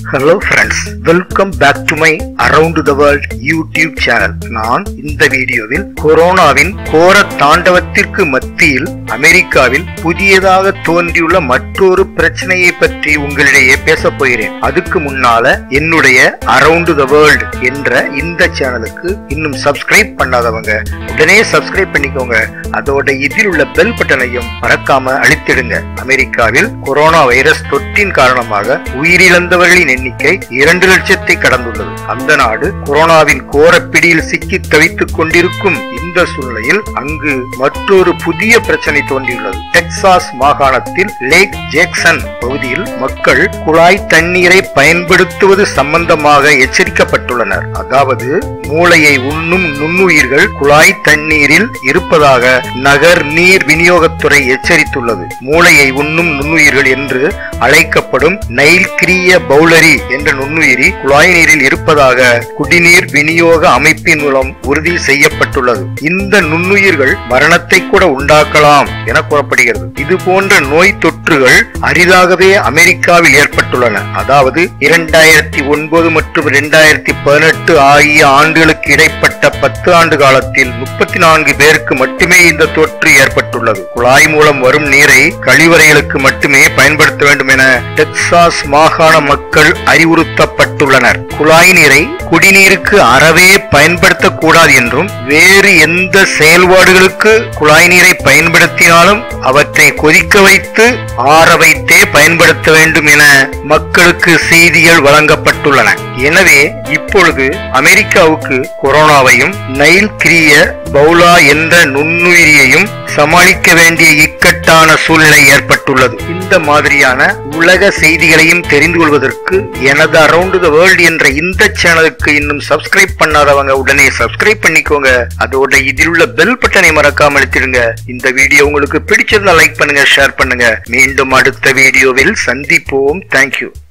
hello friends welcome back to my around the world YouTube channel நான் இந்த வீடியோவில் கொரோனாவின் கோர தாண்டவத்திற்கு மத்தியில் அமெரிக்காவில் புதியதாக தோன்றியுள்ள மற்றொரு பிரச்சனையை பற்றி உங்களிடையே பேசப் போகிறேன் அதுக்கு முன்னால என்னுடைய அரவுண்ட் த வேர்ல்ட் என்ற இந்த சேனலுக்கு இன்னும் சப்ஸ்கிரைப் பண்ணாதவங்க உடனே சப்ஸ்கிரைப் பண்ணிக்கோங்க அதோட இதில் உள்ள பெல் பட்டனையும் மறக்காம அழித்திடுங்க அமெரிக்காவில் கொரோனா வைரஸ் தொற்றின் காரணமாக உயிரிழந்தவர்களின் எண்ணிக்கை இரண்டு லட்சத்தை கடந்துள்ளது அந்த நாடு கொரோனாவின் கோர பிடியில் சிக்கி தவித்துக் கொண்டிருக்கும் இந்த சூழ்நிலையில் அங்கு மற்றொரு புதிய பிரச்சனை தோன்றியுள்ளது டெக்சாஸ் மாகாணத்தில் லேக் ஜேக்சன் பகுதியில் மக்கள் குழாய் தண்ணீரை பயன்படுத்துவது சம்பந்தமாக எச்சரிக்கப்பட்டுள்ளனர் அதாவது மூளையை உண்ணும் நுண்ணுயிர்கள் குழாய் தண்ணீரில் இருப்பதாக நகர் நீர் விநியோகத்துறை எச்சரித்துள்ளது மூளையை உண்ணும் நுண்ணுயிர்கள் என்று அழைக்கப்படும் நைல் கிரிய பவுலரி என்ற நுண்ணுயிரி குழாய் நீரில் இருப்பதாக குடிநீர் விநியோக அமைப்பின் மூலம் உறுதி செய்யப்பட்டுள்ளது இந்த நுண்ணுயிர்கள் மரணத்தை கூட உண்டாக்கலாம் என கூறப்படுகிறது இது போன்ற நோய் தொற்றுகள் அரிதாகவே அமெரிக்காவில் ஏற்பட்டுள்ளன அதாவது இரண்டாயிரத்தி ஒன்பது மற்றும் இரண்டாயிரத்தி பதினெட்டு ஆகிய ஆண்டுகளுக்கு இடைப்பட்ட பத்து ஆண்டு காலத்தில் முப்பத்தி நான்கு பேருக்கு மட்டுமே இந்த தொற்று ஏற்பட்டுள்ளது குழாய் மூலம் வரும் நீரை கழிவறைகளுக்கு மட்டுமே பயன்படுத்த வேண்டும் என டெக்சாஸ் மாகாண மக்கள் அறிவுறுத்தப்பட்டுள்ளனர் குழாய் நீரை குடிநீருக்கு அறவே பயன்படுத்தக்கூடாது என்றும் வேறு எந்த செயல்பாடுகளுக்கு குழாய் நீரை பயன்படுத்தினாலும் அவற்றை கொதிக்க வைத்து ஆற வைத்தே பயன்படுத்த வேண்டும் என மக்களுக்கு செய்திகள் வழங்கப்பட்டுள்ளன எனவே இப்பொழுது அமெரிக்காவுக்கு கொரோனாவையும் நைல் கிரிய பவுலா என்ற நுண்ணுயிரியையும் சமாளிக்க வேண்டிய இக்கட்டான சூழ்நிலை ஏற்பட்டுள்ளது இந்த மாதிரியான உலக செய்திகளையும் தெரிந்து கொள்வதற்கு எனது அரவுண்ட் த வேர்ல்ட் என்ற இந்த சேனலுக்கு இன்னும் சப்ஸ்கிரைப் பண்ணாதவங்க உடனே சப்ஸ்கிரைப் பண்ணிக்கோங்க அதோட இதில் உள்ள பெல் பட்டனை மறக்காம அழுத்திடுங்க இந்த வீடியோ உங்களுக்கு பிடிச்சிருந்தா லைக் பண்ணுங்க ஷேர் பண்ணுங்க மீண்டும் அடுத்த வீடியோவில் சந்திப்போம் தேங்க்யூ